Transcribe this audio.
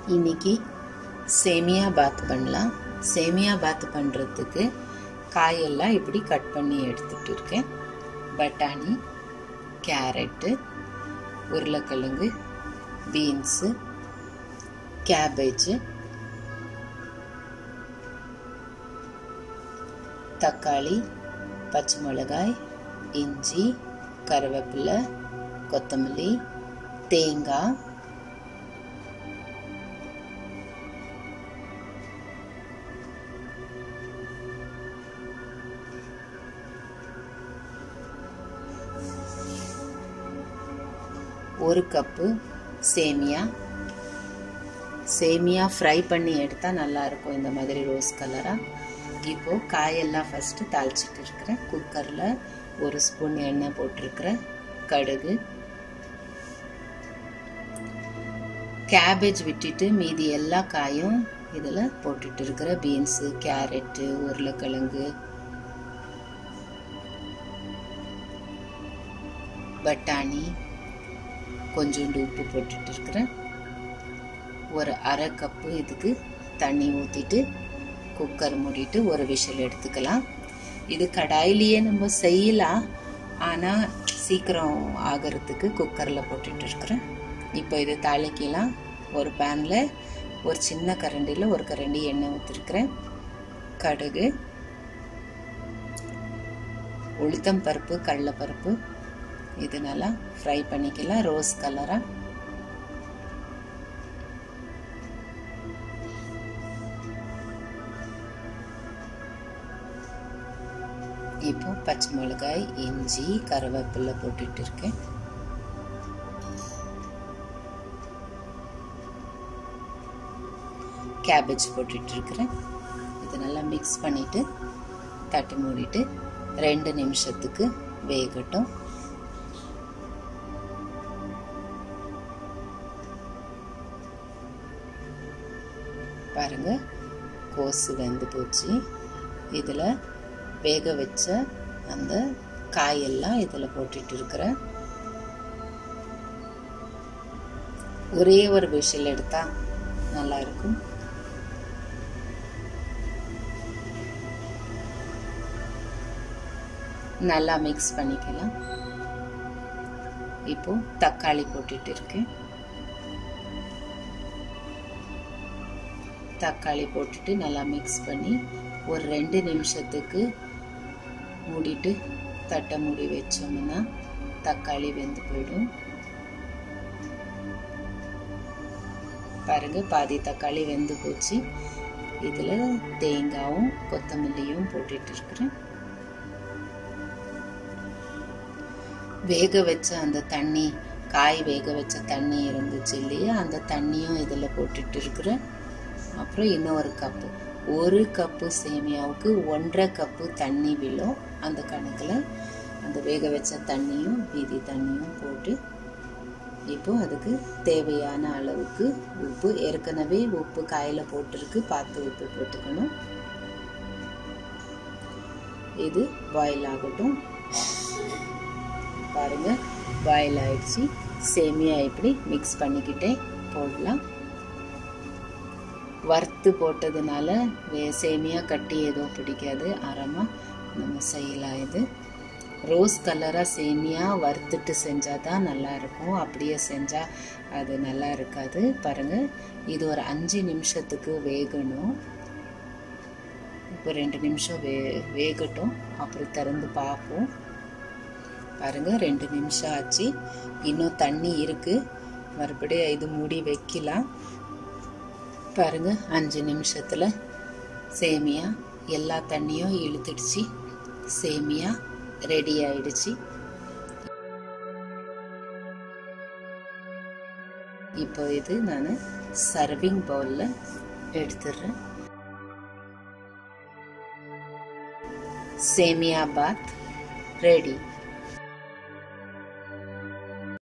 இன்னைக்கு சேமியா பாத் பண்ணலாம் சேமியா பாத் பண்ணுறதுக்கு காயெல்லாம் இப்படி கட் பண்ணி எடுத்துட்டு இருக்கேன் பட்டாணி கேரட்டு உருளைக்கிழங்கு பீன்ஸு கேபேஜு தக்காளி பச்சை மிளகாய் இஞ்சி கருவேப்பிலை கொத்தமல்லி தேங்காய் ஒரு கப்பு சேமியா சேமியா ஃப்ரை பண்ணி எடுத்தால் நல்லா இருக்கும் இந்த மாதிரி ரோஸ் கலராக இப்போ காயெல்லாம் ஃபஸ்ட்டு தாளிச்சிட்டு இருக்கிறேன் குக்கரில் ஒரு ஸ்பூன் எண்ணெய் போட்டிருக்கிறேன் கடுகு கேபேஜ் விட்டுட்டு மீதி எல்லா காயும் இதில் போட்டுட்டு இருக்கிற பீன்ஸு கேரட்டு உருளைக்கிழங்கு பட்டாணி கொஞ்சோண்டு உப்பு போட்டுட்டு இருக்கிறேன் ஒரு அரை கப்பு இதுக்கு தண்ணி ஊற்றிட்டு குக்கர் மூடிட்டு ஒரு விஷல் எடுத்துக்கலாம் இது கடாயிலேயே நம்ம செய்யலாம் ஆனால் சீக்கிரம் ஆகிறதுக்கு குக்கரில் போட்டுட்டு இருக்கிறேன் இப்போ இது தாளிக்கலாம் ஒரு பேனில் ஒரு சின்ன கரண்டியில் ஒரு கரண்டி எண்ணெய் ஊற்றிருக்கிறேன் கடுகு உளுத்தம் பருப்பு கடலைப்பருப்பு இது நல்லா ஃப்ரை பண்ணிக்கலாம் ரோஸ் கலராக இப்போ பச்சை மிளகாய் இஞ்சி கருவேப்பிலை போட்டுட்டு இருக்கேன் கேபேஜ் போட்டுட்டு இருக்கிறேன் இது நல்லா மிக்ஸ் பண்ணிட்டு தட்டி மூடிட்டு ரெண்டு நிமிஷத்துக்கு வேகட்டும் பாருங்க கோசு வெந்து போச்சு இதில் வேக வச்ச அந்த காயெல்லாம் இதில் போட்டுட்டு இருக்கிறேன் ஒரே ஒரு விஷல் எடுத்தா நல்லா இருக்கும் நல்லா மிக்ஸ் பண்ணிக்கலாம் இப்போ தக்காளி போட்டுட்டு இருக்கேன் தக்காளி போட்டுட்டு நல்லா மிக்ஸ் பண்ணி ஒரு ரெண்டு நிமிஷத்துக்கு மூடிட்டு தட்டை மூடி வச்சோம்னா தக்காளி வெந்து போயிடும் பாருங்க பாதி தக்காளி வெந்து போச்சு இதில் தேங்காயும் கொத்தமல்லியும் போட்டுட்டு இருக்கிறேன் வேக வச்ச அந்த தண்ணி காய் வேக வச்ச தண்ணி இருந்துச்சு இல்லையா அந்த தண்ணியும் இதில் போட்டுட்டு இருக்கிறேன் அப்புறம் இன்னொரு கப்பு ஒரு கப்பு சேமியாவுக்கு ஒன்றரை கப்பு தண்ணி விழும் அந்த கணக்கில் அந்த வேக வச்ச தண்ணியும் மீதி தண்ணியும் போட்டு இப்போ அதுக்கு தேவையான அளவுக்கு உப்பு ஏற்கனவே உப்பு காயில் போட்டிருக்கு பார்த்து உப்பு போட்டுக்கணும் இது பாயில் ஆகட்டும் பாருங்க பாயில் ஆயிடுச்சு சேமியா இப்படி மிக்ஸ் பண்ணிக்கிட்டே போடலாம் வறுத்து போட்டதுனால சேமியா கட்டி எதுவும் பிடிக்காது அறமாக நம்ம செய்யலாம் இது ரோஸ் கலராக சேமியா வறுத்துட்டு செஞ்சால் தான் நல்லாயிருக்கும் அப்படியே செஞ்சால் அது நல்லா இருக்காது பாருங்கள் இது ஒரு அஞ்சு நிமிஷத்துக்கு வேகணும் இப்போ ரெண்டு நிமிஷம் வே வேகட்டும் அப்புறம் திறந்து பார்ப்போம் பாருங்கள் ரெண்டு நிமிஷம் ஆச்சு இன்னும் தண்ணி இருக்குது மறுபடியும் இது மூடி வைக்கலாம் பாருங்க அஞ்சு நிமிஷத்தில் சேமியா எல்லா தண்ணியும் இழுத்துடுச்சு சேமியா ரெடி ஆயிடுச்சு இப்போ இது நான் சர்விங் பவுலில் எடுத்துடுறேன் சேமியா பாத் ரெடி